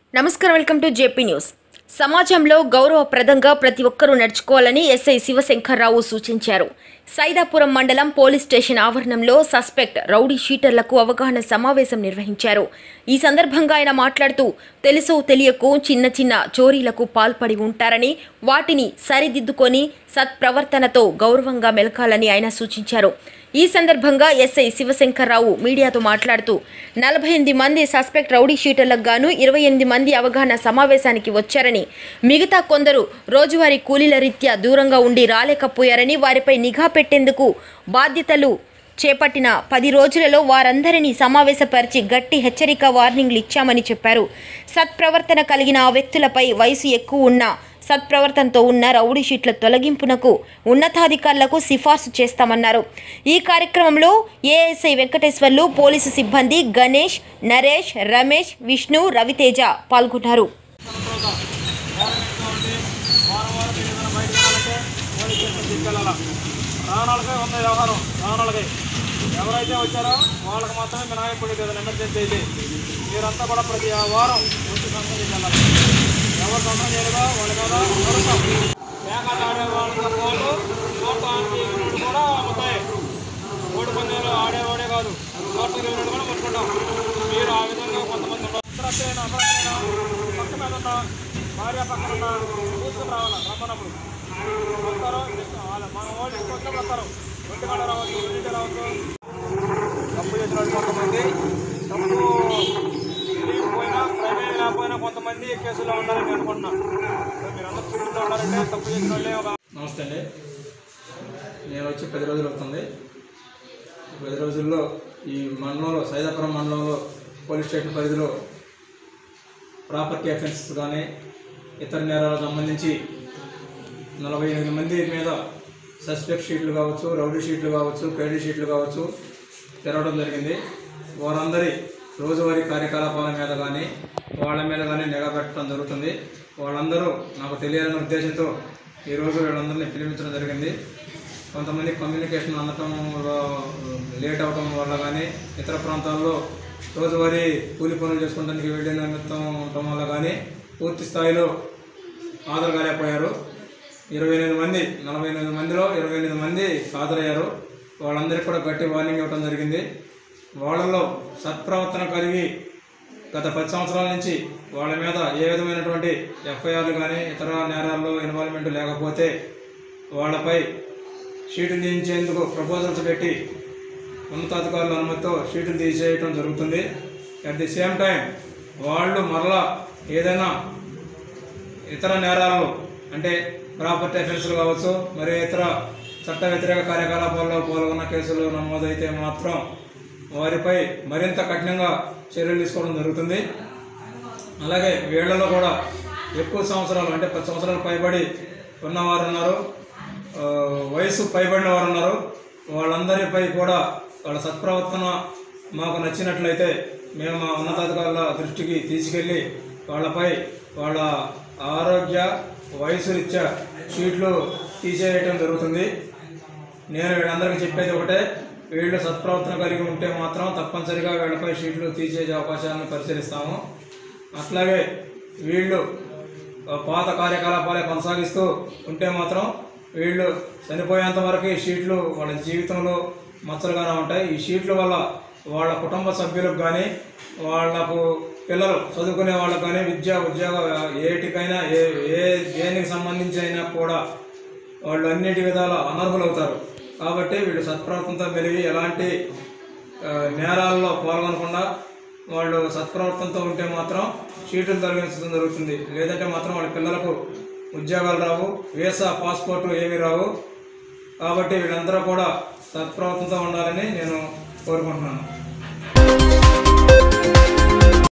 నమస్కారం welcome to JP news సమాజంలో గౌరవప్రదంగా ప్రతి ఒక్కరూ నడుచుకోవాలని ఎస్ఐ శివశంకర్రావు సూచించారు సైదాపురం మండలం పోలీస్ స్టేషన్ ఆవరణంలో సస్పెక్ట్ రౌడీ షీటర్లకు అవగాహన సమావేశం నిర్వహించారు ఈ సందర్భంగా ఆయన మాట్లాడుతూ తెలుసో తెలియకు చిన్న చిన్న చోరీలకు పాల్పడి ఉంటారని వాటిని సరిదిద్దుకొని సత్ప్రవర్తనతో గౌరవంగా మెలకాలని ఆయన సూచించారు ఈ సందర్భంగా ఎస్ఐ శివశంకర్రావు మీడియాతో మాట్లాడుతూ నలభై ఎనిమిది మంది సస్పెక్ట్ రౌడీ షీటర్లకు గాను ఇరవై ఎనిమిది మంది అవగాహన సమావేశానికి వచ్చారని మిగతా కొందరు రోజువారీ కూలీల రీత్యా దూరంగా ఉండి రాలేకపోయారని వారిపై నిఘా పెట్టేందుకు బాధ్యతలు చేపట్టిన పది రోజులలో వారందరినీ సమావేశపరిచి గట్టి హెచ్చరిక వార్నింగ్లు ఇచ్చామని చెప్పారు సత్ప్రవర్తన కలిగిన ఆ వ్యక్తులపై వయసు ఎక్కువ ఉన్న సత్ప్రవర్తనతో ఉన్న రౌడీ షీట్ల తొలగింపునకు ఉన్నతాధికారులకు సిఫార్సు చేస్తామన్నారు ఈ కార్యక్రమంలో ఏఎస్ఐ వెంకటేశ్వర్లు పోలీసు సిబ్బంది గణేష్ నరేష్ రమేష్ విష్ణు రవితేజ పాల్గొన్నారు రానాళ్ళకే ఉంది వ్యవహారం రానాళ్ళకి ఎవరైతే వచ్చారో వాళ్ళకి మాత్రమే మినహాయింపుడు కదా ఎమర్జెన్సీ అయితే మీరంతా కూడా ప్రతి వారం వచ్చి సంతం చేయాలి ఎవరు సంతం చేయలేదో వాళ్ళ మీద నడుస్తాం మేకాట ఆడే వాళ్ళు వాళ్ళు చూడటానికి వెళ్ళినట్టు కూడా అమ్ముతాయి కోడి పందాలు ఆడేవాడే కాదు కోర్టుకు వెళ్ళినట్టు కూడా ముట్టుకుంటాం మీరు ఆ విధంగా కొంతమంది ఉండవు అర్ధరాత్రైనా అర్ధరాత్రైనా పక్క మీద ఉన్న భార్య పక్కన ఉన్న చూసుకుని రావాలి రమ్మన్నప్పుడు వస్తారు వాళ్ళ మన వాళ్ళు ఇష్టం వచ్చినప్పుడు వస్తారు ఒంటి గంట రావచ్చు రెండింటి రావచ్చు తప్పు చేసిన వాళ్ళు కొంతమంది తప్పు తెలియకపోయినా ప్రమేయం లేకపోయినా కొంతమంది కేసులో ఉండాలని నేను అనుకుంటున్నా మీరు అందరూ స్కూల్లో ఉండాలంటే తప్పు చేసిన వాళ్ళే ఒక నమస్తే అండి నేను వచ్చి పది రోజులు అవుతుంది ఈ పది రోజుల్లో ఈ మండలంలో సైదాపురం మండలంలో పోలీస్ స్టేషన్ పరిధిలో ప్రాపర్టీ అఫెన్స్ కానీ ఇతర నేరాలకు సంబంధించి నలభై ఎనిమిది మంది మీద సస్పెక్ట్ షీట్లు కావచ్చు రౌడీ షీట్లు కావచ్చు క్రెడీ షీట్లు కావచ్చు తెరవడం జరిగింది వారందరి రోజువారీ కార్యకలాపాల మీద కానీ వాళ్ళ మీద కానీ నిఘా పెట్టడం జరుగుతుంది వాళ్ళందరూ నాకు తెలియాలనే ఉద్దేశంతో ఈరోజు వీళ్ళందరినీ పిలిపించడం జరిగింది కొంతమంది కమ్యూనికేషన్ అందటం లేట్ అవటం వల్ల కానీ ఇతర ప్రాంతాల్లో రోజువారీ కూలి పనులు చేసుకోవడానికి వెళ్ళిన నిమిత్తం ఉండటం వల్ల కానీ పూర్తి స్థాయిలో హాజరు కాలేకపోయారు ఇరవై ఎనిమిది మంది నలభై ఎనిమిది మందిలో ఇరవై ఎనిమిది మంది హాజరయ్యారు వాళ్ళందరికీ కూడా గట్టి వార్నింగ్ ఇవ్వడం జరిగింది వాళ్ళల్లో సత్ప్రవర్తన కలిగి గత పది సంవత్సరాల నుంచి వాళ్ళ మీద ఏ విధమైనటువంటి ఎఫ్ఐఆర్లు కానీ ఇతర నేరాల్లో ఇన్వాల్వ్మెంట్ లేకపోతే వాళ్ళపై షీటులు తీయించేందుకు ప్రపోజల్స్ పెట్టి ఉన్నతాధికారుల అనుమతితో షీటులు తీసేయటం జరుగుతుంది అట్ ది సేమ్ టైం వాళ్ళు మరలా ఏదైనా ఇతర నేరాలు అంటే ప్రాపర్టీ అఫెన్స్లు కావచ్చు మరి ఇతర చట్ట వ్యతిరేక కార్యకలాపాల్లో పాల్గొన్న కేసులు నమోదైతే మాత్రం వారిపై మరింత కఠినంగా చర్యలు తీసుకోవడం జరుగుతుంది అలాగే వీళ్లలో కూడా ఎక్కువ సంవత్సరాలు అంటే పది సంవత్సరాలు పైబడి ఉన్నవారు ఉన్నారు ఆ, వయసు పైబడిన వారు ఉన్నారు వాళ్ళందరిపై కూడా వాళ్ళ సత్ప్రవర్తన మాకు నచ్చినట్లయితే మేము మా ఉన్నతాధికారుల దృష్టికి తీసుకెళ్ళి వాళ్ళపై వాళ్ళ ఆరోగ్య వయసు రీత్యా షీట్లు తీసేయటం జరుగుతుంది నేను వీళ్ళందరికీ చెప్పేది ఒకటే వీళ్ళు సత్ప్రవర్తన కలిగి ఉంటే మాత్రం తప్పనిసరిగా వీళ్ళపై షీట్లు తీసేసే అవకాశాలను పరిశీలిస్తాము అట్లాగే వీళ్ళు ఆ, పాత కార్యకలాపాలే కొనసాగిస్తూ ఉంటే మాత్రం వీళ్ళు చనిపోయేంత వరకు ఈ షీట్లు వాళ్ళ జీవితంలో మచ్చలుగానే ఉంటాయి ఈ షీట్ల వల్ల వాళ్ళ కుటుంబ సభ్యులకు కానీ వాళ్లకు పిల్లలు చదువుకునే వాళ్ళకు కానీ విద్య ఉద్యోగ ఏటికైనా ఏ ఏ దేనికి సంబంధించి అయినా కూడా వాళ్ళు అన్నిటి విధాల అనర్హులవుతారు కాబట్టి వీళ్ళు సత్ప్రవర్తనతో మెలిగి ఎలాంటి ఆ, నేరాల్లో పాల్గొనకుండా వాళ్ళు సత్ప్రవర్తనతో ఉంటే మాత్రం షీటులు తొలగించడం జరుగుతుంది లేదంటే మాత్రం వాళ్ళ పిల్లలకు ఉద్యోగాలు రావు వీసా పాస్పోర్టు ఏమీ రావు కాబట్టి వీళ్ళందరూ కూడా సత్ప్రవర్తనతో ఉండాలని నేను కోరుకుంటున్నాను